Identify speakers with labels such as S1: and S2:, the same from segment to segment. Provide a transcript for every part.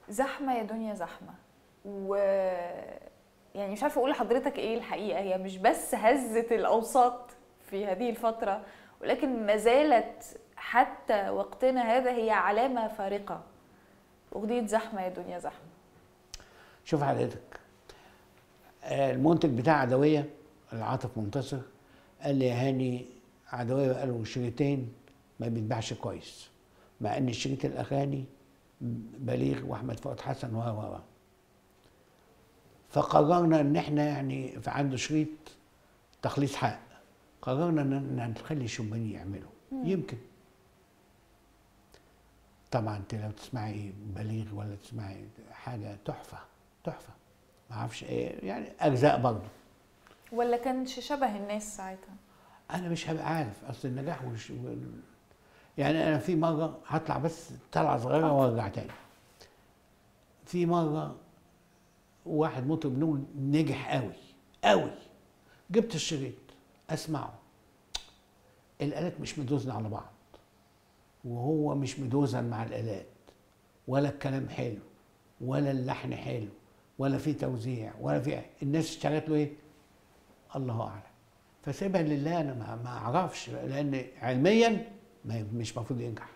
S1: زحمه يا دنيا زحمه و يعني مش عارفه اقول لحضرتك ايه الحقيقه هي مش بس هزت الاوساط في هذه الفتره ولكن ما زالت حتى وقتنا هذا هي علامه فارقه اغنيه زحمه يا دنيا زحمه
S2: شوف حضرتك آه، المنتج بتاع عدويه العاطف منتصر قال لي يا هاني عدويه قالوا شريطين ما بيتباعش كويس مع ان شريط الاغاني بليغ واحمد فؤاد حسن و و و فقررنا ان احنا يعني في عنده شريط تخليص حق قررنا ان نخلي شوباني يعمله يمكن طبعا انت لو تسمعي بليغ ولا تسمعي حاجه تحفه تحفه ما اعرفش ايه يعني اجزاء برضه
S1: ولا كانش شبه الناس ساعتها
S2: انا مش هبقى عارف اصل النجاح وش يعني انا في مره هطلع بس طلعه صغيره وارجع تاني في مره واحد مطرب نقول نجح قوي قوي جبت الشريط اسمعه الالات مش مدوزنه على بعض وهو مش مدوزن مع الالات ولا الكلام حلو ولا اللحن حلو ولا في توزيع ولا في الناس اشتغلت له ايه الله اعلم فسيبها لله انا ما, ما اعرفش لان علميا ما مش المفروض ينجح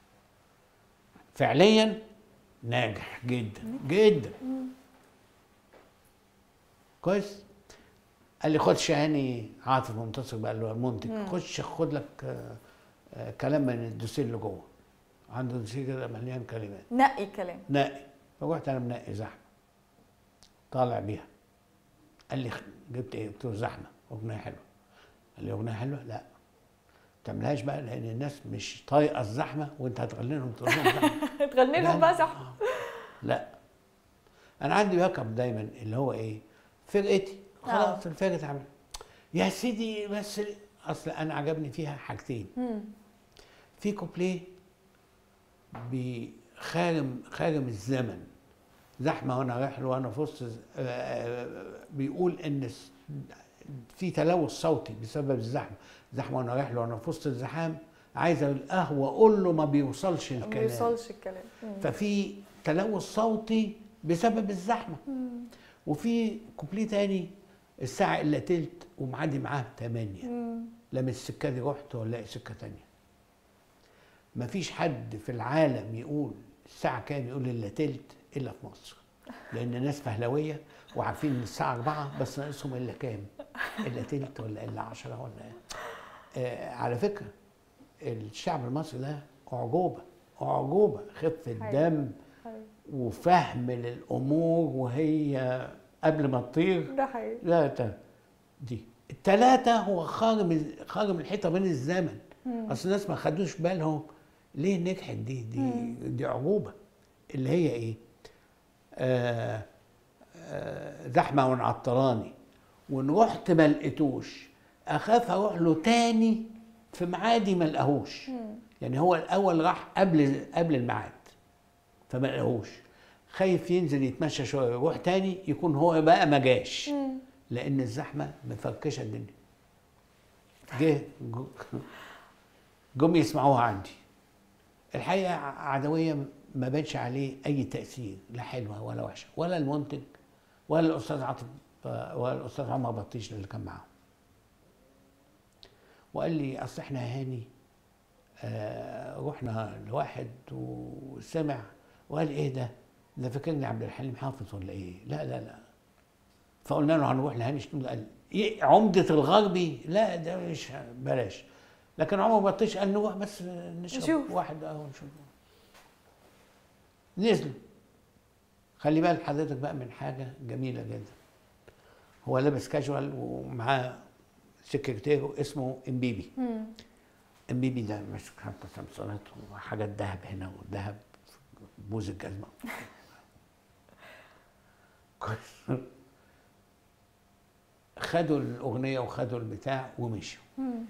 S2: فعليا ناجح جدا جدا كويس قال لي خد شهاني عاطف منتصر بقى اللي هو المنتج خش خد لك آه، آه، كلام من الدوسير اللي جوه عنده دوسير كده مليان كلمات
S1: نقي كلام
S2: نقي فرحت انا منقي زحمه طالع بيها قال لي جبت ايه؟ قلت له زحمه اغنيه حلوه قال لي اغنيه حلوه؟ لا ما تعملهاش بقى لان الناس مش طايقه الزحمه وانت هتغني لهم تقول لهم زحمه
S1: تغني لهم
S2: لا.
S1: بقى زحمه
S2: لا انا عندي باك اب دايما اللي هو ايه فرقتي خلاص الفرقه اتعمل يا سيدي بس اصل انا عجبني فيها حاجتين
S1: مم.
S2: في كوبليه بخارم خارم الزمن زحمه وانا رايح له وانا في وسط ز- آه، آه، بيقول ان الس- في تلوث صوتي بسبب الزحمه زحمه وانا رايح له وانا في وسط الزحام عايز القهوه اقول له ما بيوصلش
S1: ما
S2: الكلام
S1: بيوصلش الكلام مم.
S2: ففي تلوث صوتي بسبب الزحمه
S1: مم.
S2: وفي كوبليه تاني الساعه الا تلت ومعدي معاه تمانية
S1: مم.
S2: لا من السكه دي رحت ولا لاقي سكه تانية مفيش حد في العالم يقول الساعه كام يقول الا تلت الا في مصر لان الناس فهلويه وعارفين ان الساعه أربعة بس ناقصهم الا كام الا تلت ولا الا عشرة ولا آه على فكره الشعب المصري ده اعجوبه اعجوبه خفه
S1: حقيقي.
S2: دم
S1: حقيقي.
S2: وفهم للامور وهي قبل ما تطير
S1: ده حقيقي
S2: لا تا دي التلاتة هو خارم خارم الحيطة بين الزمن
S1: مم.
S2: أصل الناس ما خدوش بالهم ليه نجحت دي دي دي عقوبة اللي هي إيه؟ آه آه زحمة ونعطراني وإن رحت ما لقيتوش أخاف أروح له تاني في معادي ما لقاهوش
S1: مم.
S2: يعني هو الأول راح قبل قبل الميعاد فما لقاهوش خايف ينزل يتمشى شوية يروح تاني يكون هو بقى ما جاش
S1: مم.
S2: لان الزحمه مفركشه الدنيا جه جو- جم يسمعوها عندي الحقيقه عدويه ما بانش عليه اي تاثير لا حلوه ولا وحشه ولا المنتج ولا الاستاذ عاطف ولا الاستاذ عمر بطيش اللي كان معاهم وقال لي اصل احنا يا هاني آه رحنا لواحد وسمع وقال ايه ده ده فاكرني عبد الحليم حافظ ولا ايه لا لا لا فقلنا له هنروح لهاني شنودة قال إيه عمدة الغربي لا ده مش بلاش لكن عمر بطيش قال نروح بس نشرب
S1: نشوف.
S2: واحد قهوة نشوف نزلوا خلي بالك حضرتك بقى من حاجة جميلة جدا هو لابس كاجوال ومعاه سكرتيره اسمه امبيبي
S1: مم.
S2: امبيبي ده ماسك حتى سمسونات وحاجات ذهب هنا وذهب بوز الجزمة كويس خدوا الأغنية وخدوا البتاع ومشوا
S1: مم.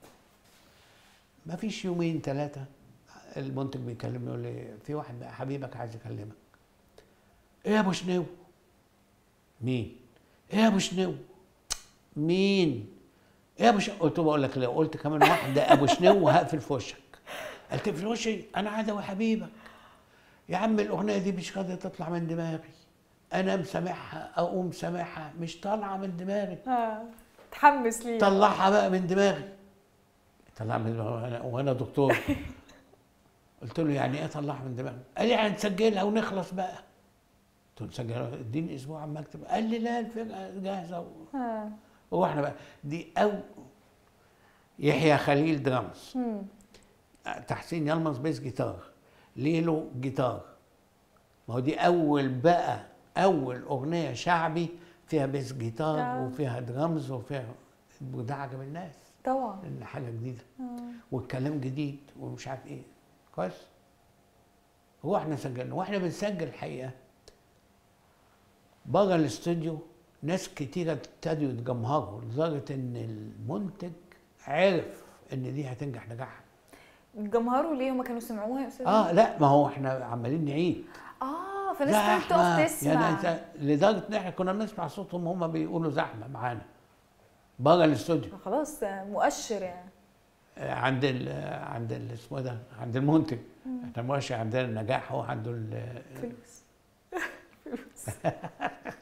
S2: ما فيش يومين ثلاثة المنتج بيكلمني يقول لي في واحد بقى حبيبك عايز يكلمك ايه يا ابو شنو مين ايه يا ابو شنو مين ايه يا ابو شنو قلت له بقول لك لو قلت كمان واحد ده ابو شنو هقفل في وشك قلت في وشي انا عدوي حبيبك يا عم الاغنيه دي مش قادره تطلع من دماغي انا مسامعها اقوم سامعها مش طالعه من دماغي
S1: اه تحمس ليه
S2: طلعها بقى من دماغي طلعها من دماغي وأنا- وانا دكتور قلت له يعني ايه طلعها من دماغي قال لي يعني نسجلها ونخلص بقى قلت له نسجلها اديني اسبوع عم اكتب قال لي لا الفرقه جاهزه
S1: اه
S2: هو احنا بقى دي او يحيى خليل درامز
S1: مم.
S2: تحسين يلمس بيس جيتار ليلو جيتار ما هو دي اول بقى اول اغنيه شعبي فيها بيس جيتار
S1: آه.
S2: وفيها درامز وفيها وده عجب الناس
S1: طبعا
S2: ان حاجه جديده
S1: آه.
S2: والكلام جديد ومش عارف ايه كويس هو احنا سجلنا واحنا بنسجل الحقيقه بره الاستوديو ناس كتيرة ابتدوا يتجمهروا لدرجة إن المنتج عرف إن دي هتنجح نجاح
S1: جمهروا ليه هما كانوا سمعوها يا استاذ
S2: اه لا ما هو احنا عمالين نعيد
S1: اه فالناس كانت تقف تسمع
S2: يعني انت لدرجه ان احنا كنا بنسمع صوتهم هم بيقولوا زحمه معانا بره الاستوديو
S1: خلاص آه، مؤشر يعني
S2: آه، عند ال عند ال اسمه ده عند المنتج احنا ماشي عندنا النجاح هو عنده ال-
S1: فلوس فلوس